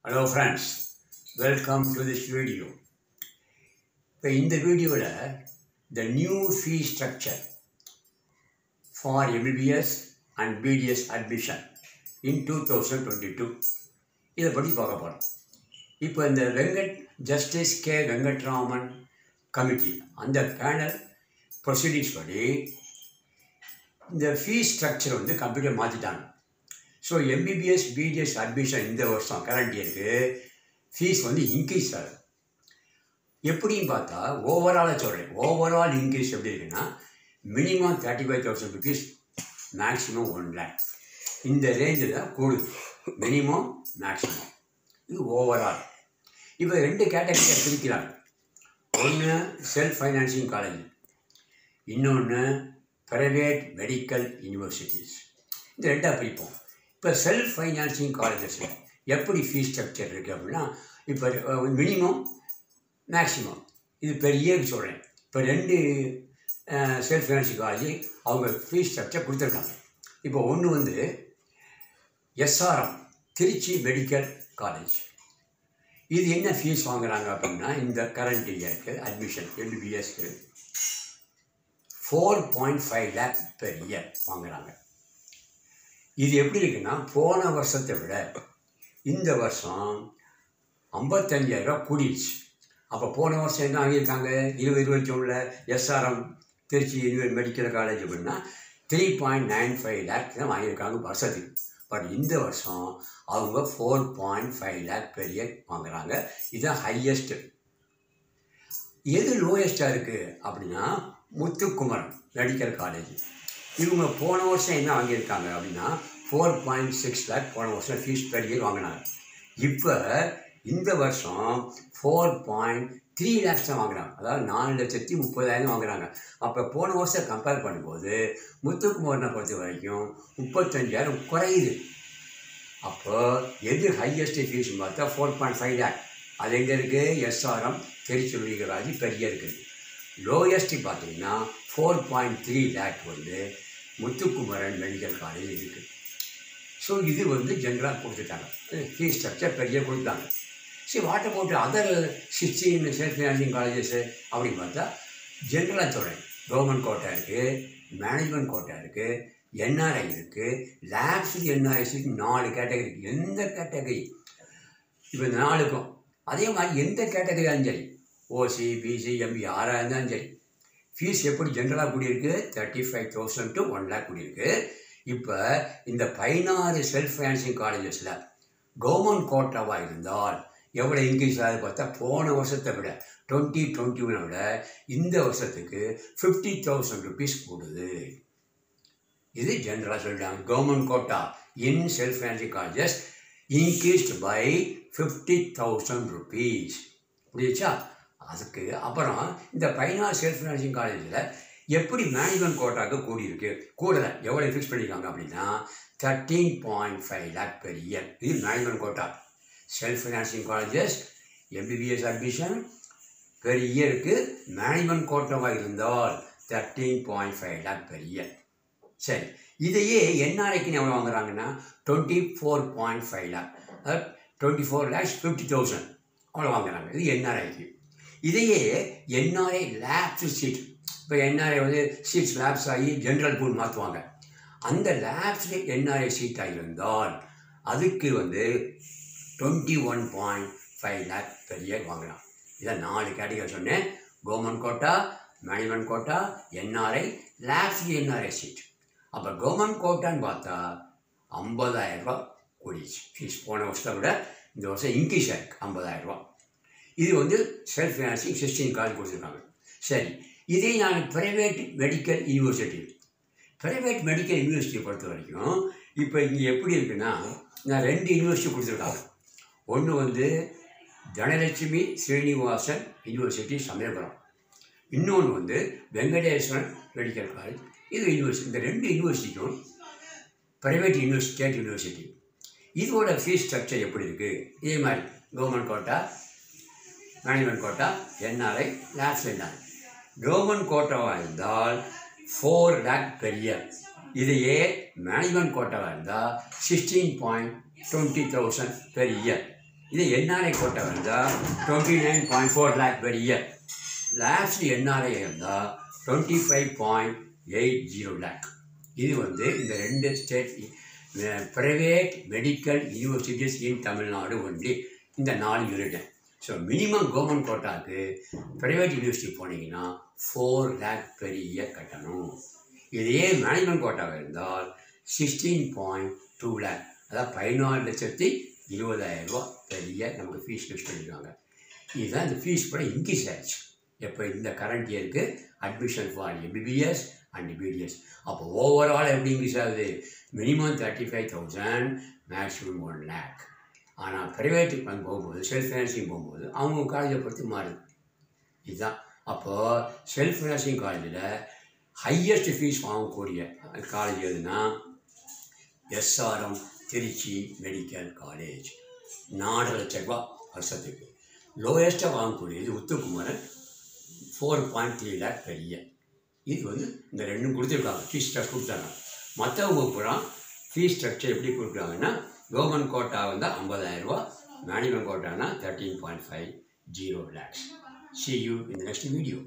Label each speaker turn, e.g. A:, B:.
A: hello friends welcome to this video இப்போ இந்த வீடியோவில் the new fee structure for MBBS and BDS admission in two thousand twenty two இதை பற்றி பார்க்க போகிறோம் இப்போ இந்த Venkat justice K Venkatraman committee அந்த பேனல் ப்ரொசீடிங்ஸ் படி இந்த ஃபீஸ் ஸ்ட்ரக்சர் வந்து கம்ப்யூட்டர் மாற்றிட்டாங்க ஸோ எம்பிபிஎஸ் பிடிஎஸ் அட்மிஷன் இந்த வருஷம் கரண்ட் இயருக்கு ஃபீஸ் வந்து இன்க்ரீஸ் ஆகுது எப்படின்னு பார்த்தா ஓவராலாக சொல்கிறேன் ஓவரால் இன்க்ரீஸ் எப்படி இருக்குன்னா minimum thirty five thousand rupees maximum one lakh இந்த ரேஞ்சில் தான் கூடுது மினிமம் மேக்ஸிமம் இது ஓவரால் இப்போ ரெண்டு கேட்டகரியை பிரிக்கிறாங்க ஒன்று செல்ஃப் ஃபைனான்சிங் காலேஜ் இன்னொன்று ப்ரைவேட் மெடிக்கல் யூனிவர்சிட்டிஸ் இந்த ரெண்டாக பிரிப்போம் இப்போ செல்ஃப் ஃபைனான்சிங் காலேஜஸில் எப்படி ஃபீஸ் ஸ்ட்ரக்சர் இருக்குது அப்படின்னா இப்போ மினிமம் மேக்ஸிமம் இது பெரிய சொல்கிறேன் இப்போ ரெண்டு செல்ஃப் ஃபைனான்சிங் காலேஜ் அவங்க ஃபீஸ் ஸ்ட்ரக்சர் கொடுத்துருக்காங்க இப்போ ஒன்று வந்து எஸ்ஆர்எம் திருச்சி மெடிக்கல் காலேஜ் இது என்ன ஃபீஸ் வாங்குறாங்க அப்படின்னா இந்த கரண்ட் இயருக்கு அட்மிஷன் எம்பிபிஎஸ்க்கு four point five lakh per year வாங்குறாங்க இது எப்படி இருக்குன்னா போன வருஷத்தை விட இந்த வருஷம் ஐம்பத்தஞ்சாயிரரூபா கூடிடுச்சு அப்போ போன வருஷம் என்ன வாங்கியிருக்காங்க இருபது இருபத்தி ஒன்றில் SRM Trichy university medical college அப்படின்னா three point nine five lakh தான் வாங்கியிருக்காங்க வருஷத்துக்கு பட் இந்த வருஷம் அவங்க ஃபோர் பாயிண்ட் ஃபைவ் லேக் பெரிய வாங்குறாங்க இதுதான் ஹையஸ்ட்டு எது லோயஸ்ட்டாக இருக்குது அப்படின்னா முத்துக்குமரன் மெடிக்கல் காலேஜ் இவங்க போன வருஷம் என்ன வாங்கியிருக்காங்க அப்படின்னா ஃபோர் பாயிண்ட் சிக்ஸ் லேக் போன வருஷம் ஃபீஸ் பெர் இயர் வாங்கினாங்க இப்போ இந்த வருஷம் ஃபோர் பாயிண்ட் த்ரீ லேக்ஸ் தான் வாங்குறாங்க அதாவது நாலு லட்சத்தி முப்பதாயிரம் வாங்குறாங்க அப்போ போன வருஷம் கம்பேர் பண்ணும்போது முத்துக்குமரனை பொறுத்த வரைக்கும் முப்பத்தஞ்சாயிரம் குறையுது அப்போ எது ஹையஸ்ட் ஃபீஸ்னு பார்த்தா ஃபோர் பாயிண்ட் ஃபைவ் லேக் அது எங்கே இருக்குது எஸ்ஆர்எம் திருச்சி ராஜி பெரிய இருக்குது லோயஸ்ட்டு பார்த்தீங்கன்னா ஃபோர் பாயிண்ட் த்ரீ லேக் வந்து முத்துக்குமரன் மெடிக்கல் காலேஜ் இருக்குது ஸோ இது வந்து ஜென்ரலாக கொடுத்துட்டாங்க ஃபீஸ் ஸ்ட்ரக்சர் பெரிய கொடுத்தாங்க சரி what about other sixteen self financing colleges அப்படின்னு பார்த்தா ஜென்ரலாக சொல்கிறேன் கவர்மெண்ட் கோட்டா இருக்குது மேனேஜ்மெண்ட் கோட்டா இருக்குது என்ஆர்ஐ இருக்குது லேப்ஸ் என்ஆர்ஐஸுக்கு நாலு கேட்டகரி எந்த கேட்டகரி இப்போ இந்த நாலுக்கும் அதே மாதிரி எந்த கேட்டகரியாலும் சரி ஓசி பிசி எம்பி யாராக இருந்தாலும் சரி ஃபீஸ் எப்படி ஜென்ரலாக கூடியிருக்கு thirty five thousand to one lakh கூடியிருக்கு இப்போ இந்த பதினாறு செல்ஃப் ஃபைனான்சிங் காலேஜஸில் கவர்மெண்ட் கோட்டாவாக இருந்தால் எவ்வளோ இன்க்ரீஸ் ஆகுது பார்த்தா போன வருஷத்தை விட டுவெண்ட்டி டுவெண்ட்டி ஒனை விட இந்த வருஷத்துக்கு ஃபிஃப்டி தௌசண்ட் ருபீஸ் கூடுது இது ஜென்ரலாக சொல்லிட்டாங்க government quota in self financing colleges increased by fifty thousand rupees புரியுச்சா அதுக்கு அப்புறம் இந்த பதினாறு செல்ஃப் ஃபைனான்சிங் காலேஜில் எப்படி மேனேஜ்மெண்ட் கோட்டாக்கு கூடியிருக்கு கூடலை எவ்வளோ ஃபிக்ஸ் பண்ணியிருக்காங்க அப்படின்னா thirteen point five lakh per year இது management quota self financing colleges MBBS admission per இயருக்கு மேனேஜ்மெண்ட் கோட்டாவாக இருந்தால் thirteen point five lakh per year சரி இதையே என்ஆர்ஐக்குன்னு எவ்வளோ வாங்குறாங்கன்னா twenty four point five lakh அதாவது twenty four lakhs fifty thousand அவ்வளோ வாங்குறாங்க இது என்ஆர்ஐக்கு இதையே என்ஆர்ஐ லேப்ஸ் சீட் இப்போ என்ஆர்ஐ வந்து சீட்ஸ் லேப்ஸ் ஆகி ஜென்ரல் பூல் மாற்றுவாங்க அந்த லேப்ஸில் என்ஆர்ஐ சீட்டாக இருந்தால் அதுக்கு வந்து twenty one point five lakh per year வாங்கலாம் இதை நாலு கேட்டகரி சொன்னேன் government quota management quota NRI lapse NRI seat அப்போ கவர்மெண்ட் கோட்டான்னு பார்த்தா ஐம்பதாயிரரூபா கூடிச்சு ஃபீஸ் போன வருஷத்தை விட இந்த வருஷம் இன்க்ரீஸ் ஆயிருக்கு ஐம்பதாயிரரூபா இது வந்து செல்ஃப் ஃபைனான்சிங் சிக்ஸ்டீன் காலேஜ் கொடுத்துருக்காங்க சரி இதே நான் private medical university private medical யூனிவர்சிட்டியை பொறுத்த வரைக்கும் இப்போ இங்கே எப்படி இருக்குன்னா நான் ரெண்டு யூனிவர்சிட்டி கொடுத்துருக்காங்க ஒன்று வந்து தனலட்சுமி ஸ்ரீனிவாசன் யூனிவர்சிட்டி சமயபுரம் இன்னொன்று வந்து வெங்கடேஸ்வரன் மெடிக்கல் காலேஜ் இது யூனிவர்சிட்டி இந்த ரெண்டு யூனிவர்சிட்டியும் ப்ரைவேட் யூனிவர்சிட்டி ஸ்டேட் யூனிவர்சிட்டி இதோட ஃபீஸ் ஸ்ட்ரக்சர் எப்படி இருக்குது இதே மாதிரி government quota management quota NRI lapse NRI government கோட்டாவாக இருந்தால் ஃபோர் லேக் பெர் இயர் இதையே மேனேஜ்மெண்ட் கோட்டாவாக இருந்தால் sixteen point twenty thousand per year இது என்ஆர்ஐ கோட்டா இருந்தால் twenty nine point four lakh per year last NRI இருந்தால் twenty five point eight zero lakh இது வந்து இந்த ரெண்டு state private medical universities in Tamil Nadu only இந்த நாலு யூனிட் ஸோ மினிமம் கவர்மெண்ட் கோட்டாக்கு ப்ரைவேட் யூனிவர்சிட்டி போனீங்கன்னா ஃபோர் லேக் பெரிய கட்டணும் இதே மேனேஜ்மெண்ட் கோட்டாக இருந்தால் சிக்ஸ்டீன் பாயிண்ட் டூ லேக் அதாவது பதினாலு லட்சத்தி இருபதாயிரம் ரூபா பெரிய நமக்கு ஃபீஸ் ஃபிக்ஸ் பண்ணியிருக்காங்க இதுதான் இந்த ஃபீஸ் கூட இன்க்ரீஸ் ஆயிடுச்சு எப்போ இந்த கரண்ட் இயருக்கு admission for MBBS and BDS அப்போ ஓவரால் எப்படி இன்க்ரீஸ் ஆகுது minimum thirty five thousand maximum one lakh ஆனால் ப்ரைவேட்டுக்கு வந்து போகும்போது செல்ஃப் ஃபைனான்சிங் போகும்போது அவங்க காலேஜை பொறுத்து மாறுது இதுதான் அப்போது செல்ஃப் ஃபைனான்சிங் காலேஜில் ஹையஸ்ட் ஃபீஸ் வாங்கக்கூடிய காலேஜ் எதுனா எஸ்ஆர்எம் திருச்சி மெடிக்கல் காலேஜ் நாலு லட்ச ரூபா வருஷத்துக்கு லோயஸ்ட்டாக வாங்கக்கூடியது Uthamakumaran four point three lakh per year இது வந்து இந்த ரெண்டும் கொடுத்துருக்காங்க ஃபீஸ் ஸ்ட்ரக்சர் கொடுத்தாங்க மற்றவங்க பூரா ஃபீஸ் ஸ்ட்ரக்சர் எப்படி கொடுக்குறாங்கன்னா கவர்மெண்ட் கோட்டா வந்தால் ஐம்பதாயிரரூபா மேனேஜ்மெண்ட் கோட்டானா thirteen point five zero lakhs see you இந்த நெக்ஸ்ட் வீடியோ